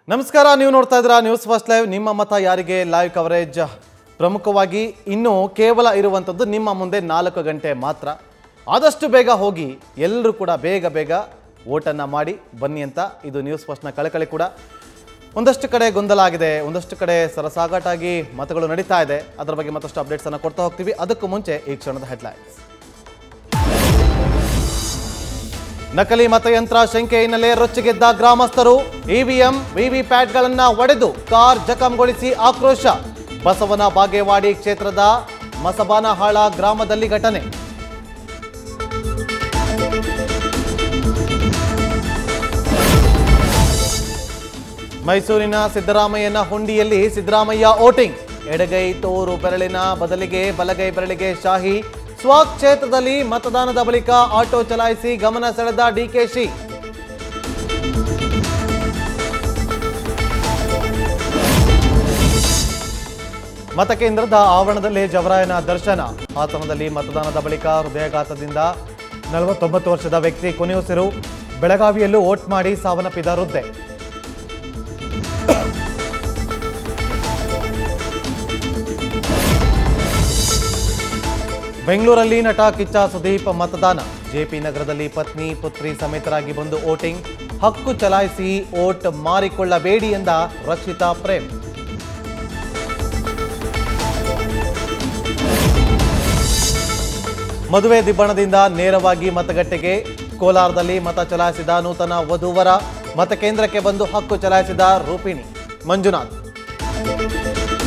ನಮಸ್ಕಾರ ನೀವು ನೋಡ್ತಾ ಇದ್ದೀರಾ ನ್ಯೂಸ್ ಫಸ್ಟ್ ಲೈವ್ ನಿಮ್ಮ ಮತ ಯಾರಿಗೆ ಲೈವ್ ಕವರೇಜ್ ಪ್ರಮುಖವಾಗಿ ಇನ್ನು ಕೇವಲ ಇರುವಂಥದ್ದು ನಿಮ್ಮ ಮುಂದೆ ನಾಲ್ಕು ಗಂಟೆ ಮಾತ್ರ ಆದಷ್ಟು ಬೇಗ ಹೋಗಿ ಎಲ್ಲರೂ ಕೂಡ ಬೇಗ ಬೇಗ ಓಟನ್ನು ಮಾಡಿ ಬನ್ನಿ ಅಂತ ಇದು ನ್ಯೂಸ್ ಫಸ್ಟ್ನ ಕಳಕಳಿ ಕೂಡ ಒಂದಷ್ಟು ಕಡೆ ಗೊಂದಲ ಆಗಿದೆ ಒಂದಷ್ಟು ಕಡೆ ಸರಸಾಗಾಟಾಗಿ ಮತಗಳು ನಡೀತಾ ಇದೆ ಅದರ ಬಗ್ಗೆ ಮತ್ತಷ್ಟು ಅಪ್ಡೇಟ್ಸನ್ನು ಕೊಡ್ತಾ ಹೋಗ್ತೀವಿ ಅದಕ್ಕೂ ಮುಂಚೆ ಈ ಕ್ಷಣದ ಹೆಡ್ಲೈನ್ಸ್ ನಕಲಿ ಮತಯಂತ್ರ ಶಂಕೆ ಹಿನ್ನೆಲೆ ರೊಚ್ಚಿಗೆದ್ದ ಗ್ರಾಮಸ್ಥರು ಇವಿಎಂ ವಿವಿಪ್ಯಾಟ್ಗಳನ್ನ ಒಡೆದು ಕಾರ್ ಜಖಂಗೊಳಿಸಿ ಆಕ್ರೋಶ ಬಸವನ ಬಾಗೇವಾಡಿ ಕ್ಷೇತ್ರದ ಮಸಬಾನಹಾಳ ಗ್ರಾಮದಲ್ಲಿ ಘಟನೆ ಮೈಸೂರಿನ ಸಿದ್ದರಾಮಯ್ಯನ ಹುಂಡಿಯಲ್ಲಿ ಸಿದ್ದರಾಮಯ್ಯ ವೋಟಿಂಗ್ ಎಡಗೈ ತೋರು ಬೆರಳಿನ ಬದಲಿಗೆ ಬಲಗೈ ಬೆರಳಿಗೆ ಶಾಹಿ ಸ್ವಕ್ಷೇತ್ರದಲ್ಲಿ ಮತದಾನದ ಬಳಿಕ ಆಟೋ ಚಲಾಯಿಸಿ ಗಮನ ಸೆಳೆದ ಡಿಕೆಶಿ ಮತಕೇಂದ್ರದ ಆವರಣದಲ್ಲಿ ಜವರಾಯನ ದರ್ಶನ ಹಾಸನದಲ್ಲಿ ಮತದಾನದ ಬಳಿಕ ಹೃದಯಾಘಾತದಿಂದ ನಲವತ್ತೊಂಬತ್ತು ವರ್ಷದ ವ್ಯಕ್ತಿ ಕೊನೆಯುಸಿರು ಬೆಳಗಾವಿಯಲ್ಲೂ ವೋಟ್ ಮಾಡಿ ಸಾವನ್ನಪ್ಪಿದ ವೃದ್ಧೆ ಬೆಂಗಳೂರಲ್ಲಿ ನಟ ಕಿಚ್ಚ ಸುದೀಪ್ ಮತದಾನ ಜೆಪಿ ನಗರದಲ್ಲಿ ಪತ್ನಿ ಪುತ್ರಿ ಸಮೇತರಾಗಿ ಬಂದು ವೋಟಿಂಗ್ ಹಕ್ಕು ಚಲಾಯಿಸಿ ವೋಟ್ ಮಾರಿಕೊಳ್ಳಬೇಡಿ ಎಂದ ರಕ್ಷಿತಾ ಪ್ರೇಮ್ ಮದುವೆ ದಿಬ್ಬಣದಿಂದ ನೇರವಾಗಿ ಮತಗಟ್ಟೆಗೆ ಕೋಲಾರದಲ್ಲಿ ಮತ ಚಲಾಯಿಸಿದ ನೂತನ ವಧುವರ ಮತಕೇಂದ್ರಕ್ಕೆ ಬಂದು ಹಕ್ಕು ಚಲಾಯಿಸಿದ ರೂಪಿಣಿ ಮಂಜುನಾಥ್